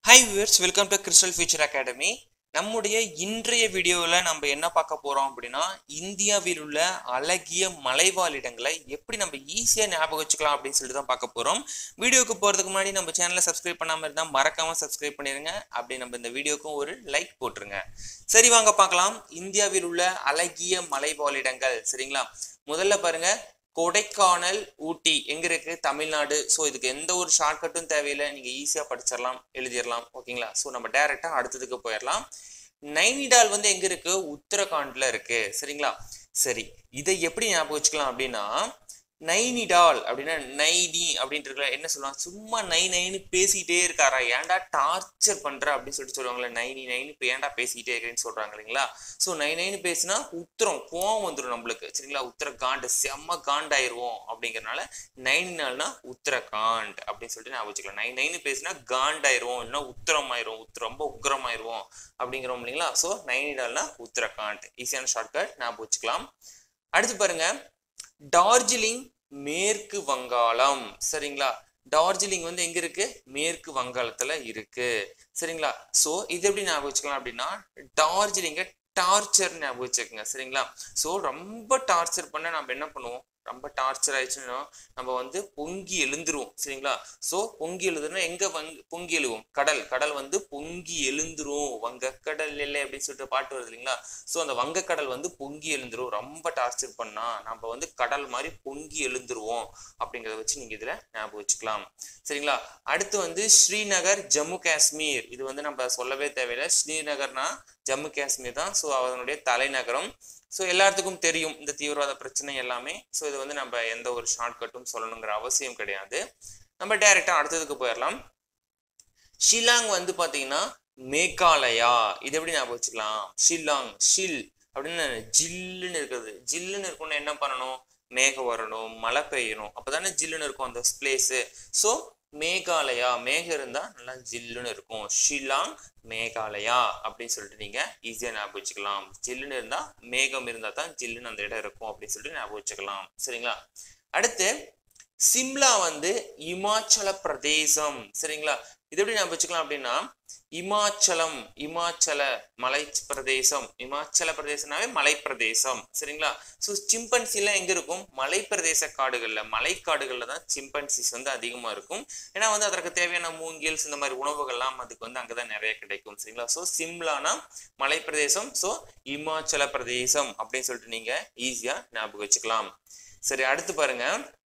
hi viewers welcome to Crystal Future Academy நம்முடைய இன்றைய வீடியோவில் நம்ம என்ன பார்க்க போகிறோம் அப்படின்னா இந்தியாவில் உள்ள அழகிய மலைவாழ் இடங்களை எப்படி நம்ம ஈஸியாக ஞாபகம் வச்சுக்கலாம் அப்படின்னு சொல்லிட்டு தான் பார்க்க போகிறோம் வீடியோக்கு போகிறதுக்கு முன்னாடி நம்ம சேனலை சப்ஸ்கிரைப் பண்ணாமல் இருந்தால் மறக்காமல் சப்ஸ்கிரைப் பண்ணிடுங்க அப்படி நம்ம இந்த வீடியோக்கும் ஒரு லைக் போட்டுருங்க சரி வாங்க பார்க்கலாம் இந்தியாவில் உள்ள அழகிய மலைவாழ் இடங்கள் சரிங்களா முதல்ல பாருங்க கொடைக்கானல் ஊட்டி எங்க இருக்கு தமிழ்நாடு ஸோ இதுக்கு எந்த ஒரு ஷார்ட்கட்டும் தேவையில்லை நீங்க ஈஸியா படிச்சிடலாம் எழுதிடலாம் ஓகேங்களா ஸோ நம்ம டைரக்டா அடுத்ததுக்கு போயிடலாம் நைனிடால் வந்து எங்க இருக்கு உத்தரகாண்ட்ல இருக்கு சரிங்களா சரி இதை எப்படி ஞாபகம் வச்சுக்கலாம் அப்படின்னா நைனிடால் அப்படின்னா நைனி அப்படின்ட்டு இருக்கல என்ன சொல்லுவாங்க சும்மா நை நைன்னு பேசிக்கிட்டே இருக்காரா ஏன்டா டார்ச்சர் பண்ற அப்படின்னு சொல்லிட்டு சொல்லுவாங்களே நைனி நைனு இப்போ ஏன்டா பேசிக்கிட்டே இருக்கேன்னு சொல்றாங்க இல்லைங்களா ஸோ நை நைன்னு பேசினா உத்தரம் கோவம் வந்துடும் நம்மளுக்கு சரிங்களா உத்தர காண்டு செம்ம காண்டாயிருவோம் அப்படிங்கறனால நைனி நாள்னா உத்தரகாண்ட் அப்படின்னு சொல்லிட்டு ஞாபகம் வச்சுக்கலாம் நை நைன்னு பேசினா காண்டாயிருவோம் இல்லைன்னா உத்தரம் ஆயிரும் உத் ரொம்ப உக்ரமாயிருவோம் அப்படிங்கிறோம் இல்லைங்களா ஸோ நைனி நாள்னா உத்தரகாண்ட் ஈஸியான ஷார்ட்கட் ஞாபகம் வச்சுக்கலாம் அடுத்து பாருங்க டார்ஜிலிங் மேற்கு வங்காளம் சரிங்களா டார்ஜிலிங் வந்து எங்க இருக்கு மேற்கு வங்காளத்துல இருக்கு சரிங்களா சோ இது எப்படி ஞாபகம் வச்சுக்கலாம் அப்படின்னா டார்ஜிலிங்க டார்ச்சர் ஞாபகம் வச்சுக்கோங்க சரிங்களா சோ ரொம்ப டார்ச்சர் பண்ண நம்ம என்ன பண்ணுவோம் ரொம்ப டார்ச்சர் ஆயிடுச்சுன்னா நம்ம வந்து பொங்கி எழுந்துருவோம் சரிங்களா சோ பொங்கி எழுதுனா எங்க வங் பொங்கி எழுவோம் கடல் கடல் வந்து பொங்கி எழுந்துரும் வங்கக்கடல் இல்லை அப்படின்னு சொல்லிட்டு பாட்டு வருது இல்லைங்களா சோ அந்த வங்கக்கடல் வந்து பொங்கி எழுந்துரும் ரொம்ப டார்ச்சர் பண்ணா நம்ம வந்து கடல் மாதிரி பொங்கி எழுந்துருவோம் அப்படிங்கிறத வச்சு நீங்க இதுல ஞாபகம் வச்சுக்கலாம் சரிங்களா அடுத்து வந்து ஸ்ரீநகர் ஜம்மு காஷ்மீர் இது வந்து நம்ம சொல்லவே தேவையில்லை ஸ்ரீநகர்னா ஜம்மு காஷ்மீர் தான் ஸோ அதனுடைய தலைநகரம் ஸோ எல்லாத்துக்கும் தெரியும் இந்த தீவிரவாத பிரச்சனை எல்லாமே ஸோ இது வந்து நம்ம எந்த ஒரு ஷார்ட்கட்டும் சொல்லணுங்கிற அவசியம் கிடையாது நம்ம டைரக்டா அடுத்ததுக்கு போயிடலாம் ஷில்லாங் வந்து பாத்தீங்கன்னா மேகாலயா இது எப்படி ஞாபகம் வச்சுக்கலாம் ஷில்லாங் ஷில் அப்படின்னு ஜில்லுன்னு இருக்குது ஜில்லுன்னு இருக்கும்னு என்ன பண்ணணும் மேகம் வரணும் மழை பெய்யணும் அப்பதானே ஜில்லுன்னு இருக்கும் அந்த பிளேஸு ஸோ மேகாலயா மேகம் இருந்தா நல்லா ஜில்லுன்னு இருக்கும் ஷில்லாங் மேகாலயா அப்படின்னு சொல்லிட்டு நீங்க ஈஸியா ஞாபகம் வச்சுக்கலாம் ஜில்லுன்னு இருந்தா மேகம் இருந்தா தான் ஜில்லுன்னு அந்த இடம் இருக்கும் அப்படின்னு சொல்லிட்டு ஞாபகம் வச்சுக்கலாம் சரிங்களா அடுத்து சிம்லா வந்து இமாச்சல பிரதேசம் சரிங்களா இது எப்படி ஞாபகம் வச்சுக்கலாம் அப்படின்னா இமாச்சலம் இமாச்சல மலை பிரதேசம் இமாச்சல பிரதேசம்னாவே மலை பிரதேசம் சரிங்களா ஸோ சிம்பன்சிலாம் எங்க இருக்கும் மலை பிரதேச காடுகள்ல மலை காடுகள்ல தான் சிம்பன்சிஸ் வந்து அதிகமா இருக்கும் ஏன்னா வந்து அதற்கு தேவையான மூங்கில்ஸ் இந்த மாதிரி உணவுகள்லாம் அதுக்கு வந்து அங்கதான் நிறைய கிடைக்கும் சரிங்களா ஸோ சிம்லானா மலை பிரதேசம் ஸோ இமாச்சல பிரதேசம் அப்படின்னு சொல்லிட்டு நீங்க ஈஸியா ஞாபகம் வச்சுக்கலாம் சரி அடுத்து பாருங்க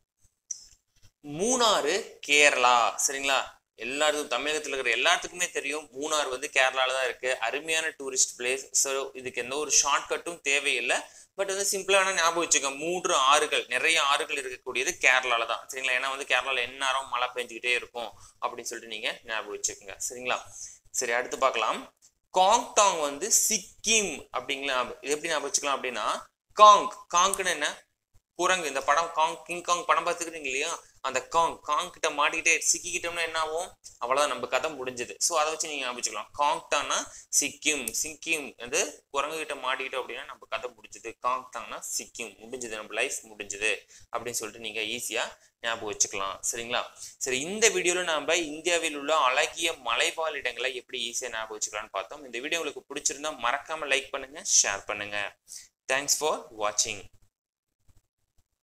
மூணாறு கேரளா சரிங்களா எல்லாருக்கும் தமிழகத்துல இருக்கிற எல்லாத்துக்குமே தெரியும் மூணார் வந்து கேரளால தான் இருக்கு அருமையான டூரிஸ்ட் பிளேஸ் ஸோ இதுக்கு எந்த ஒரு ஷார்ட்கட்டும் தேவையில்லை பட் வந்து சிம்பிளான ஞாபகம் வச்சுக்க மூன்று ஆறுகள் நிறைய ஆறுகள் இருக்கக்கூடியது கேரளால தான் சரிங்களா ஏன்னா வந்து கேரளால எந்நேரம் மழை பெஞ்சுக்கிட்டே இருக்கும் அப்படின்னு சொல்லிட்டு நீங்க ஞாபகம் வச்சுக்கோங்க சரிங்களா சரி அடுத்து பார்க்கலாம் காங்டாங் வந்து சிக்கிம் அப்படிங்களா இது எப்படி ஞாபகம் வச்சுக்கலாம் அப்படின்னா காங் காங்க்னு என்ன குரங்கு இந்த படம் காங் கிங் காங் படம் பார்த்துக்கிறீங்க இல்லையா அந்த காங் காங் கிட்ட மாட்டிக்கிட்டே சிக்கிக்கிட்டோம்னா என்ன ஆகும் அவ்வளவுதான் நம்ம கதை முடிஞ்சது ஸோ அதை வச்சு நீங்க ஞாபகம் காங்டானா சிக்கிம் சிக்கிம் வந்து குரங்கு கிட்ட மாட்டிக்கிட்டோம் அப்படின்னா நம்ம கதை முடிஞ்சது காங்டாங்னா சிக்கிம் முடிஞ்சது நம்ம லைஃப் முடிஞ்சது அப்படின்னு சொல்லிட்டு நீங்க ஈஸியா ஞாபகம் வச்சுக்கலாம் சரிங்களா சரி இந்த வீடியோல நாம இந்தியாவில் உள்ள அழகிய மலைவாழ் இடங்களை எப்படி ஈஸியா ஞாபகம் வச்சுக்கலாம்னு பார்த்தோம் இந்த வீடியோ உங்களுக்கு பிடிச்சிருந்தா மறக்காம லைக் பண்ணுங்க ஷேர் பண்ணுங்க தேங்க்ஸ் ஃபார் வாட்சிங்